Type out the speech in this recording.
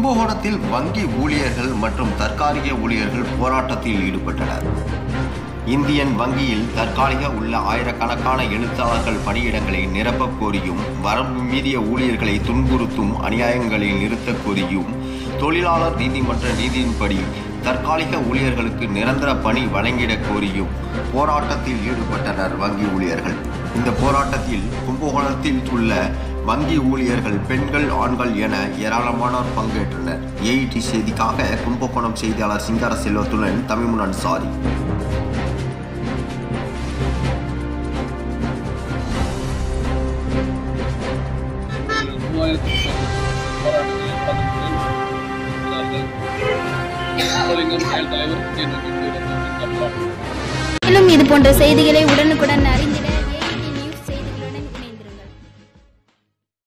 கும்பகோணத்தில் வங்கி ஊழியர்கள் மற்றும் தற்காலிக ஊழியர்கள் போராட்டத்தில் ஈடுபட்டனர் இந்தியன் வங்கியில் தற்காலிக உள்ள ஆயிரக்கணக்கான எழுத்தாளர்கள் பணியிடங்களை நிரப்பக் கோரியும் வரம்பு மீறிய ஊழியர்களை துன்புறுத்தும் அநியாயங்களை நிறுத்தக் கோரியும் தொழிலாளர் நீதிமன்ற நீதியின்படி தற்காலிக ஊழியர்களுக்கு நிரந்தர பணி வழங்கிடக் கோரியும் போராட்டத்தில் ஈடுபட்டனர் வங்கி ஊழியர்கள் இந்த போராட்டத்தில் கும்பகோணத்தில் உள்ள வங்கி ஊழியர்கள் பெண்கள் ஆண்கள் என ஏராளமானோர் பங்கேற்றனர் ஏஇடி செய்திக்காக கும்பகோணம் செய்தியாளர் சிங்கார செல்வத்துடன் தமிழ்முன் அன்சாரி மூவாயிரத்தி போராட்டத்தில் பதவிகள் தலைவர் செயல் தலைவர் என்று மேலும் இது போன்ற செய்திகளை உடனுக்குடன் அறிந்திட